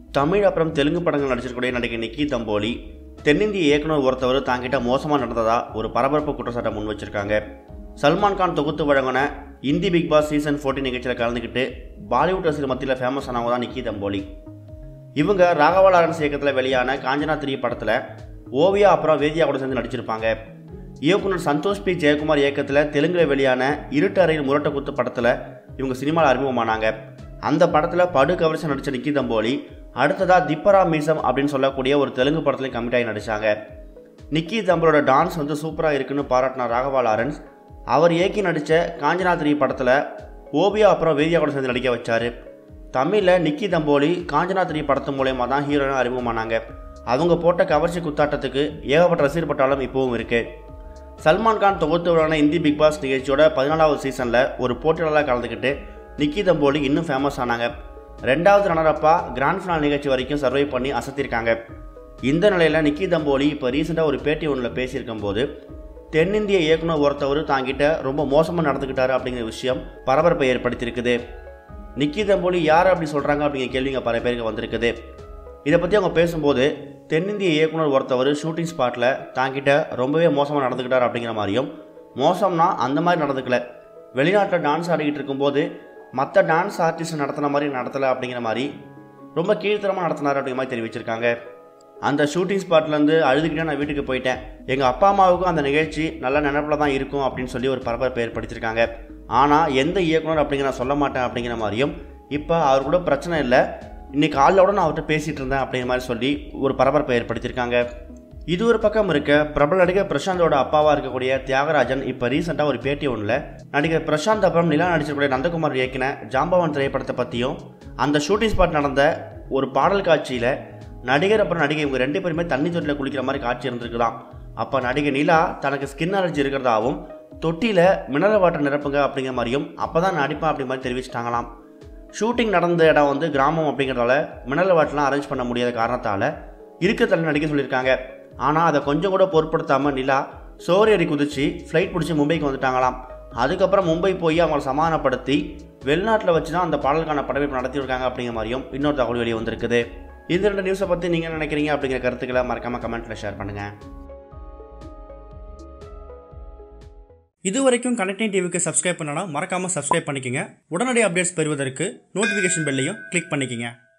தமிழ் அப்புறம் தெலுங்கு படங்கள் நடிச்சிருக்கக்கூடிய நடிகை நிக்கி தம்போலி தென்னிந்திய இயக்குனர் ஒருத்தவர் தாங்கிட்ட மோசமாக நடந்ததா ஒரு பரபரப்பு குற்றச்சாட்டை முன் வச்சிருக்காங்க சல்மான் கான் தொகுத்து வழங்கின இந்தி பிக் பாஸ் சீசன் 14 நிகழ்ச்சியில் கலந்துக்கிட்டு பாலிவுட் ரசிகர் மத்தியில் ஃபேமஸ் ஆனவங்க தான் நிக்கி தம்போலி இவங்க ராகவா லாரன்ஸ் இயக்கத்தில் வெளியான காஞ்சனா த்ரீ படத்தில் ஓவியா அப்புறம் வேதியா கூட சேர்ந்து நடிச்சிருப்பாங்க இயக்குனர் சந்தோஷ் பி ஜெயக்குமார் இயக்கத்தில் தெலுங்குல வெளியான இருட்டு அறையில் முரட்டை குத்து படத்தில் இவங்க சினிமாவில் அறிமுகமானாங்க அந்த படத்தில் படு கவரிசம் நடித்த நிக்கி தம்போலி அடுத்ததாக திப்பரா மீசம் அப்படின்னு சொல்லக்கூடிய ஒரு தெலுங்கு படத்துலையும் கமிட் ஆகி நடித்தாங்க நிக்கி தம்பரோட டான்ஸ் வந்து சூப்பராக இருக்குன்னு பாராட்டின ராகவா லாரன்ஸ் அவர் இயக்கி நடித்த காஞ்சனா த்ரீ படத்தில் ஓவியா அப்புறம் வேதியா கூட சேர்ந்து நடிக்க வச்சார் தமிழில் நிக்கி தம்போலி காஞ்சனா த்ரீ படத்து மூலயமா தான் ஹீரோயினாக அறிமுகமானாங்க அவங்க போட்ட கவர்ச்சி குத்தாட்டத்துக்கு ஏகப்பட்ட ரசிகர் பட்டாளம் இப்போவும் இருக்குது சல்மான் கான் தொகுத்து விழான இந்தி பிக் பாஸ் நிகழ்ச்சியோட பதினாலாவது சீசனில் ஒரு போட்டியாளராக கலந்துக்கிட்டு நிக்கி தம்போலி இன்னும் ஃபேமஸ் ஆனாங்க ரெண்டாவது ரன்னரப்பா கிராண்ட் ஃபினால் நிகழ்ச்சி வரைக்கும் சர்வை பண்ணி அசத்திருக்காங்க இந்த நிலையில் நிக்கி தம்போலி இப்போ ரீசெண்டாக ஒரு பேட்டி ஒன்றில் பேசியிருக்கும் போது தென்னிந்திய இயக்குனர் ஒருத்தவர் தாங்கிட்ட ரொம்ப மோசமாக நடந்துக்கிட்டாரு அப்படிங்கிற விஷயம் பரபரப்பை ஏற்படுத்தியிருக்குது நிக்கி தம்போலி யார் அப்படி சொல்கிறாங்க அப்படிங்கிற கேள்விங்க பல பேருக்கு வந்திருக்குது இதை பற்றி அவங்க பேசும்போது தென்னிந்திய இயக்குனர் ஒருத்தவர் ஷூட்டிங் ஸ்பாட்டில் தாங்கிட்ட ரொம்பவே மோசமாக நடந்துக்கிட்டார் அப்படிங்கிற மாதிரியும் மோசம்னா அந்த மாதிரி நடந்துக்கல வெளிநாட்டில் டான்ஸ் ஆடிக்கிட்டு இருக்கும்போது மற்ற டான்ஸ் ஆர்டிஸ்ட் நடத்தின மாதிரி நடத்தலை அப்படிங்கிற மாதிரி ரொம்ப கீழ்த்தரமாக நடத்தினார் அப்படிங்கிற மாதிரி தெரிவிச்சிருக்காங்க அந்த ஷூட்டிங் ஸ்பாட்லேருந்து அழுதுகிட்டே நான் வீட்டுக்கு போயிட்டேன் எங்கள் அப்பா அம்மாவுக்கும் அந்த நிகழ்ச்சி நல்ல நினைப்பில் தான் இருக்கும் அப்படின்னு சொல்லி ஒரு பரபரப்பை ஏற்படுத்தியிருக்காங்க ஆனால் எந்த இயக்குனர் அப்படிங்கிற நான் சொல்ல மாட்டேன் அப்படிங்கிற மாதிரியும் இப்போ அவர் கூட பிரச்சனை இல்லை இன்னைக்கு காலையோட நான் அவர்கிட்ட பேசிகிட்டு இருந்தேன் அப்படிங்கிற மாதிரி சொல்லி ஒரு பரபரப்பை ஏற்படுத்தியிருக்காங்க இது ஒரு பக்கம் இருக்க பிரபல நடிகர் பிரசாந்தோட அப்பாவாக இருக்கக்கூடிய தியாகராஜன் இப்போ ரீசெண்டாக ஒரு பேட்டி ஒன்றில் நடிகர் பிரசாந்த் அப்புறம் நிலா நடிச்சிருக்கக்கூடிய நந்தகுமார் இயக்கின ஜாம்பவான் திரைப்படத்தை பற்றியும் அந்த ஷூட்டிங் ஸ்பாட் நடந்த ஒரு பாடல் காட்சியில் நடிகர் அப்புறம் நடிகை இவங்க ரெண்டு பேருமே தண்ணி தொட்டியில் குளிக்கிற மாதிரி காட்சி இருந்திருக்குதாம் அப்போ நடிகை நிலா தனக்கு ஸ்கின் அலர்ஜி இருக்கிறதாவும் தொட்டியில் மினரல் வாட்டர் நிரப்புங்க அப்படிங்கிற மாதிரியும் அப்போ தான் நடிப்பேன் அப்படிங்கிற மாதிரி தெரிவிச்சிட்டாங்களாம் ஷூட்டிங் நடந்த இடம் வந்து கிராமம் அப்படிங்கிறதால மினரல் வாட்டர்லாம் அரேஞ்ச் பண்ண முடியாத காரணத்தால் இருக்க தள்ளி நடிக்க சொல்லியிருக்காங்க ஆனால் அதை கொஞ்சம் கூட பொருட்படுத்தாமல் நிலா சோரியரி குதிச்சு ஃப்ளைட் பிடிச்சி மும்பைக்கு வந்துட்டாங்களாம் அதுக்கப்புறம் மும்பை போய் அவங்களை சமாதானப்படுத்தி வெளிநாட்டில் வச்சு தான் அந்த பாடலுக்கான படப்பிடிப்பு நடத்தியிருக்காங்க அப்படிங்கிற மாதிரியும் இன்னொரு தகவல் வெளியே வந்திருக்குது இந்த ரெண்டு நியூஸை பற்றி நீங்கள் நினைக்கிறீங்க அப்படிங்கிற கருத்துக்களை மறக்காமல் கமெண்ட்டில் ஷேர் பண்ணுங்கள் இதுவரைக்கும் கனெக்டிங் டிவிக்கு சப்ஸ்கிரைப் பண்ணனா மறக்காமல் சப்ஸ்கிரைப் பண்ணிக்கங்க உடனடி அப்டேட்ஸ் பெறுவதற்கு நோட்டிஃபிகேஷன் பெல்லையும் கிளிக் பண்ணிக்கங்க